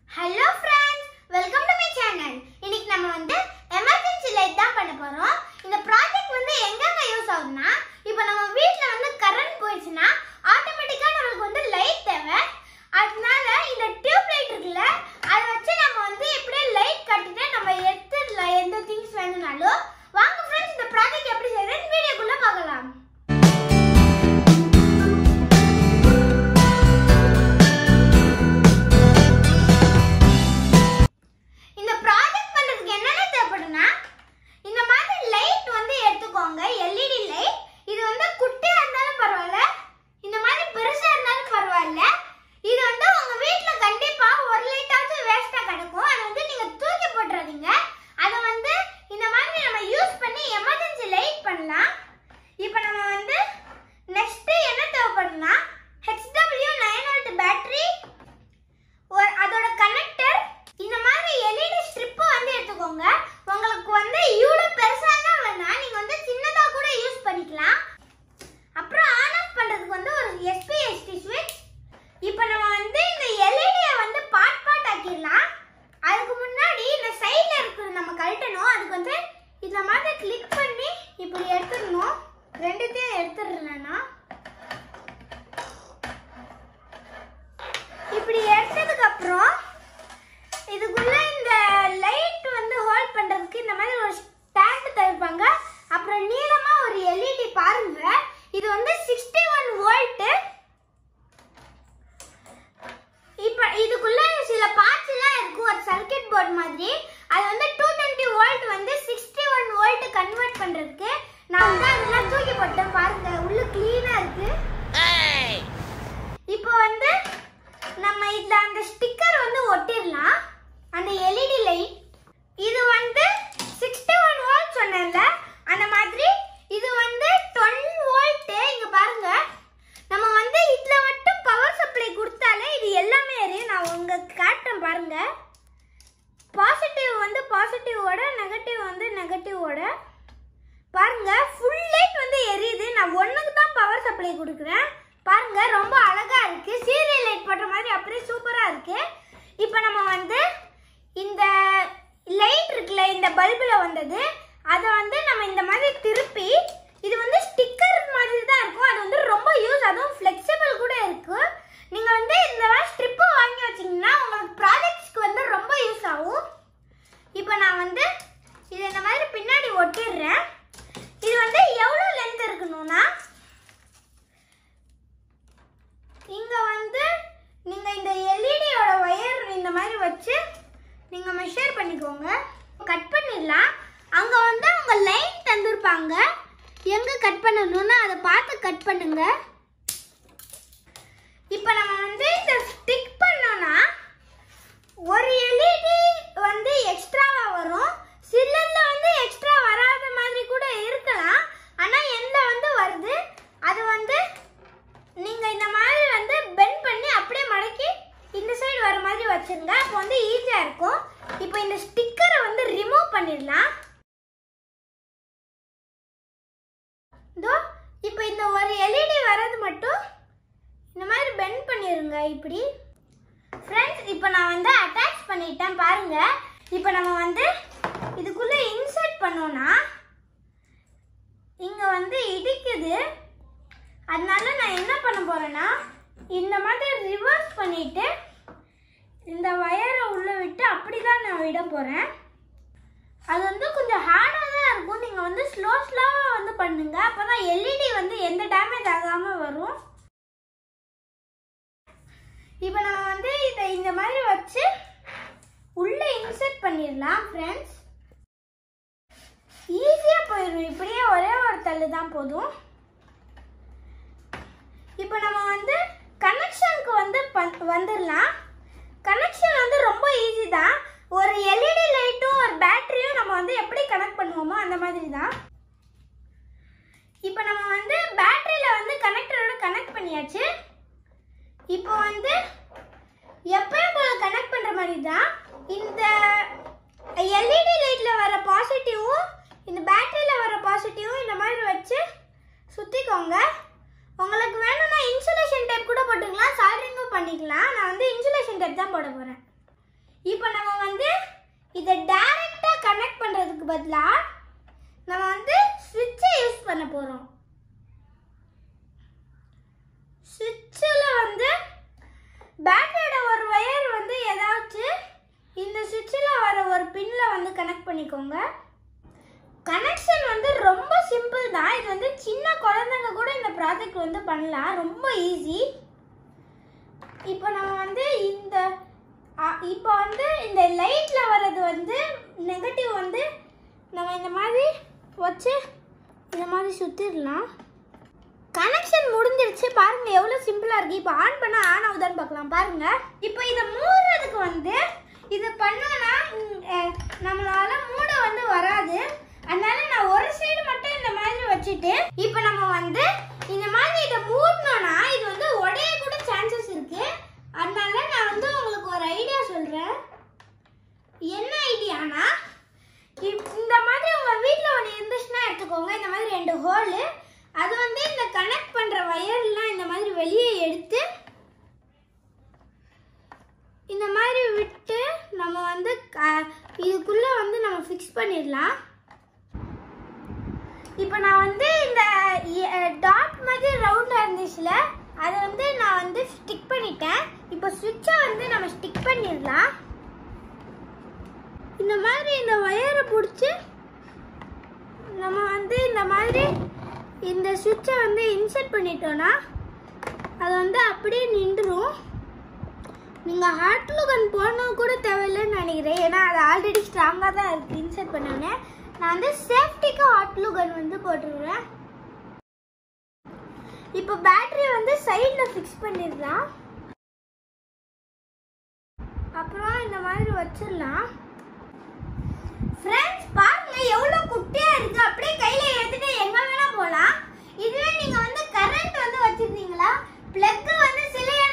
hello friends welcome to my channel இன்னைக்கு நம்ம வந்து எமர்ஜென்சி லைட் தான் பண்ண போறோம் இந்த ப்ராஜெக்ட் வந்து எங்கெங்க யூஸ் ஆகுதுன்னா இப்போ நம்ம வீட்ல வந்து கரண்ட் போயிடுச்சுன்னா ஆட்டோமேட்டிக்கா நமக்கு வந்து லைட் தேவை அதனால இந்த டியூப் லைட் இருக்குல்ல அதை வச்சு நம்ம வந்து இப்படியே லைட் கட்டிட்டு நம்ம எடுத்துடலாம் எந்த திங்ஸ் வேணும்னாலும் வாங்க ஃப்ரெண்ட்ஸ் இந்த ப்ராஜெக்ட் எப்படி செய்யறதுன்னு வீடியோக்குள்ள பார்க்கலாம் இந்த ப்ராஜெக்ட் பண்றதுக்கு என்னென்ன தேவைப்படும்னா இந்த மாதிரி லைட் வந்து எடுத்துக்கோங்க எல்இடி லைட் இது வந்து குட்டியா இருந்தாலும் பரவாயில்ல இந்த மாதிரி பெருசா இருந்தாலும் பரவாயில்ல இது வந்து உங்க வீட்ல கண்டிப்பா ஒரு லைட்டாச்சும் வேஸ்டா கிடக்கும் அதை வந்து நீங்க தூக்கி போட்டுறாதீங்க அதை வந்து இந்த மாதிரி நம்ம யூஸ் பண்ணி எமர்ஜென்சி லைட் பண்ணலாம் இப்போ நம்ம வந்து நெக்ஸ்ட் என்ன தேவைப்படும்னா HW நைன் வோல்ட் பேட்டரி ஒரு அதோட கனெக்டர் இந்த மாதிரி எல்இடி ஸ்ட்ரிப் வந்து எடுத்துக்கோங்க உங்களுக்கு வந்து இவ்வளோ பெருசாலாம் வேணாம் நீங்க வந்து சின்னதா கூட யூஸ் பண்ணிக்கலாம் அப்புறம் ஆன் ஆஃப் பண்றதுக்கு வந்து ஒரு எஸ்பிஎஸ்டி ஸ்விட்ச் இப்போ நம்ம வந்து இந்த எல்இடியை வந்து பார்ட் பார்ட் ஆக்கிடலாம் அதுக்கு முன்னாடி இந்த சைடுல இருக்கிறது நம்ம கழட்டணும் அதுக்கு வந்து இந்த மாதிரி கிளிக் பண்ணி இப்படி எடுத்துடணும் ரெண்டுத்தையும் எடுத்துடுறேன் நான் இப்படி எடுத்ததுக்கு அப்புறம் இதுக்குள்ள இந்த லைட் வந்து ஹோல்ட் பண்றதுக்கு இந்த மாதிரி ஒரு ஸ்டாண்ட் தருப்பாங்க அப்புறம் நீளமா ஒரு எல்இடி பாருங்க இது வந்து சிக்ஸ்டி ஒன் வோல்ட் இப்ப இதுக்குள்ள சில பார்ட்ஸ் எல்லாம் இருக்கும் ஒரு சர்க்கியூட் போர்டு மாதிரி அது வந்து டூ டுவெண்ட்டி வோல்ட் வந்து சிக்ஸ்டி ஒன் வோல்ட் கன்வெர்ட் பண்றதுக்கு நான் வந்து அதெல்லாம் தூக்கி போட்டேன் பாருங்க உள்ள கிளீனா இருக்கு இப்போ வந்து நம்ம இதுல அந்த ஸ்டிக்கர் வந்து ஒட்டிடலாம் அந்த எல்இடி லைட் இது வந்து சிக்ஸ்டி ஒன் வோல்ட் சொன்னேன்ல அந்த மாதிரி இது வந்து டுவெல் வோல்ட் இங்க பாருங்க நம்ம வந்து இதுல மட்டும் பவர் சப்ளை கொடுத்தாலே இது எல்லாமே எரியும் நான் உங்களுக்கு காட்டுறேன் பாருங்க பாசிட்டிவ் வந்து பாசிட்டிவோட நெகட்டிவ் வந்து நெகட்டிவோட பாருங்க ஃபுல் லைட் வந்து எரியுது நான் ஒண்ணுக்கு தான் பவர் சப்ளை கொடுக்குறேன் பாருங்க ரொம்ப அழகா இருக்கு சீரியல் லைட் போட்ட மாதிரி அப்படியே சூப்பரா இருக்கு இப்போ நம்ம வந்து இந்த லைட் இருக்குல்ல இந்த பல்புல வந்தது அதை வந்து நம்ம இந்த மாதிரி திருப்பி இது வந்து ஸ்டிக்கர் மாதிரி தான் இருக்கும் அது வந்து ரொம்ப யூஸ் அதுவும் ஃப்ளெக்சிபிள் கூட இருக்கு நீங்க வந்து இந்த மாதிரி ஸ்ட்ரிப்பு வாங்கி வச்சீங்கன்னா உங்களுக்கு ப்ராஜெக்ட்ஸ்க்கு வந்து ரொம்ப யூஸ் ஆகும் இப்போ நான் வந்து இது இந்த மாதிரி பின்னாடி ஒட்டிடுறேன் இது வந்து எவ்வளோ லென்த் இருக்கணும்னா இங்க வந்து நீங்க இந்த எல்இடியோட ஒயர் இந்த மாதிரி வச்சு நீங்க மெஷர் பண்ணிக்கோங்க கட் பண்ணிடலாம் அங்க வந்து அவங்க லைன் தந்திருப்பாங்க எங்க கட் பண்ணணும்னு அதை பார்த்து கட் பண்ணுங்க இப்போ நம்ம வந்து இந்த ஸ்டிக் பண்ணோம்னா ஒரு எல்இடி வந்து எக்ஸ்ட்ராவா வரும் சிலர்ல வந்து எக்ஸ்ட்ரா வராத மாதிரி கூட இருக்கலாம் ஆனா எந்த வந்து வருது அது வந்து நீங்க இந்த மாதிரி வந்து பெண்ட் பண்ணி அப்படியே மடக்கி இந்த சைடு வர மாதிரி வச்சிருங்க அப்போ வந்து ஈஸியா இருக்கும் இப்போ இந்த ஸ்டிக்கரை வந்து ரிமூவ் பண்ணிடலாம் இதோ இப்போ இந்த ஒரு எல்இடி வர்றது மட்டும் இந்த மாதிரி பெண்ட் பண்ணிருங்க இப்படி ஃப்ரெண்ட்ஸ் இப்போ நான் வந்து அட்டாச் பண்ணிட்டேன் பாருங்க இப்போ நம்ம வந்து இதுக்குள்ள இன்சர்ட் பண்ணோம்னா இங்க வந்து இடிக்குது அதனால நான் என்ன பண்ண போறேன்னா இந்த மாதிரி ரிவர்ஸ் பண்ணிட்டு இந்த வயரை உள்ள விட்டு அப்படிதான் நான் விட போறேன் அது வந்து கொஞ்சம் ஹார்டாக தான் இருக்கும் நீங்கள் வந்து ஸ்லோ ஸ்லோவாக வந்து பண்ணுங்க அப்பதான் எல்இடி வந்து எந்த டேமேஜ் ஆகாமல் வரும் இப்போ நம்ம வந்து இதை இந்த மாதிரி வச்சு உள்ள இன்சர்ட் பண்ணிடலாம் ஃப்ரெண்ட்ஸ் ஈஸியாக போயிடும் இப்படியே ஒரே ஒரு தள்ளு தான் போதும் இப்போ நம்ம வந்து கனெக்ஷனுக்கு வந்து பண்- வந்துடலாம் கனெக்ஷன் வந்து ரொம்ப ஈஸி தான் ஒரு எல்இடி லைட்டும் ஒரு பேட்டரியும் நம்ம வந்து எப்படி கனெக்ட் பண்ணுவோமோ அந்த மாதிரி தான் இப்போ நம்ம வந்து பேட்டரியில வந்து கனெக்டரோட கனெக்ட் பண்ணியாச்சு இப்போ வந்து எப்பயும் போல கனெக்ட் பண்ற மாதிரி தான் இந்த எல்இடி லைட்ல வர பாசிட்டிவும் இந்த பேட்டரியில வர பாசிட்டிவும் இந்த மாதிரி வச்சு சுத்திக்கோங்க உங்களுக்கு வேணும்னா இன்சுலேஷன் டேப் கூட போட்டுக்கலாம் சால்டரிங்கும் பண்ணிக்கலாம் நான் வந்து இன்சுலேஷன் டேப் தான் போட போறேன் இப்போ நம்ம வந்து இதை டைரக்டா கனெக்ட் பண்றதுக்கு பதிலா நம்ம வந்து சுவிட்சை யூஸ் பண்ண போறோம் சுவிட்சில் வந்து பேட்டரியோட ஒரு ஒயர் வந்து ஏதாச்சும் இந்த சுவிட்சில் வர ஒரு பின்ல வந்து கனெக்ட் பண்ணிக்கோங்க கனெக்ஷன் வந்து ரொம்ப சிம்பிள் தான் இது வந்து சின்ன குழந்தைங்க கூட இந்த ப்ராஜெக்ட் வந்து பண்ணலாம் ரொம்ப ஈஸி இப்போ நம்ம வந்து இந்த அ- இப்போ வந்து இந்த லைட்டில் வர்றது வந்து நெகட்டிவ் வந்து நம்ம இந்த மாதிரி வச்சு இந்த மாதிரி சுற்றிடலாம் கனெக்ஷன் முடிஞ்சிருச்சு பாருங்க எவ்வளோ சிம்பிளாக இருக்கு இப்போ ஆன் பண்ண ஆன் ஆகுதான்னு பார்க்கலாம் பாருங்க இப்போ இதை மூடுறதுக்கு வந்து இது பண்ணோன்னா ம், அஹ், நம்மளால மூட வந்து வராது அதனால நான் ஒரு சைடு மட்டும் இந்த மாதிரி வச்சுட்டு இப்போ நம்ம வந்து இந்த மாதிரி இதை மூடணும்னா இது வந்து உடைய கூட சான்சஸ் இருக்கு அதனால நான் வந்து உங்களுக்கு ஒரு ஐடியா சொல்றேன் என்ன ஐடியானா இந்த மாதிரி உங்க வீட்ல ஒன்று இருந்துச்சுன்னா எடுத்துக்கோங்க இந்த மாதிரி ரெண்டு ஹோலு அது வந்து இந்த கனெக்ட் பண்ற வயர்லாம் இந்த மாதிரி வெளியே எடுத்து இந்த மாதிரி விட்டு நம்ம வந்து க- இதுக்குள்ள வந்து நம்ம ஃபிக்ஸ் பண்ணிடலாம் இப்போ நான் வந்து இந்த டாட் மாதிரி ரவுண்டாக இருந்துச்சுல அதை வந்து நான் வந்து ஸ்டிக் பண்ணிட்டேன் இப்போ சுவிட்சை வந்து நம்ம ஸ்டிக் பண்ணிடலாம் இந்த மாதிரி இந்த ஒயரை பிடிச்சி நம்ம வந்து இந்த மாதிரி இந்த சுவிட்சை வந்து இன்சர்ட் பண்ணிட்டோம்னா அது வந்து அப்படியே நின்றுரும் நீங்கள் ஹாட் கன் போடணும் கூட தேவையில்லைன்னு நினைக்கிறேன் ஏன்னா அது ஆல்ரெடி ஸ்ட்ராங்காக தான் இருக்குது இன்சர்ட் பண்ணோன்னே நான் வந்து சேஃப்டிக்கு ஹாட் கன் வந்து போட்டுருவேன் இப்போ பேட்டரி வந்து சைடில் ஃபிக்ஸ் பண்ணிடலாம் அப்புறம் இந்த மாதிரி வச்சிடலாம் ஃப்ரெண்ட்ஸ் பாருங்க எவ்வளோ குட்டியா இருக்கு அப்படியே கையில எடுத்துட்டு எங்க வேணா போலாம் இதுவே நீங்க வந்து கரண்ட் வந்து வச்சிருந்தீங்களா பிளக் வந்து சில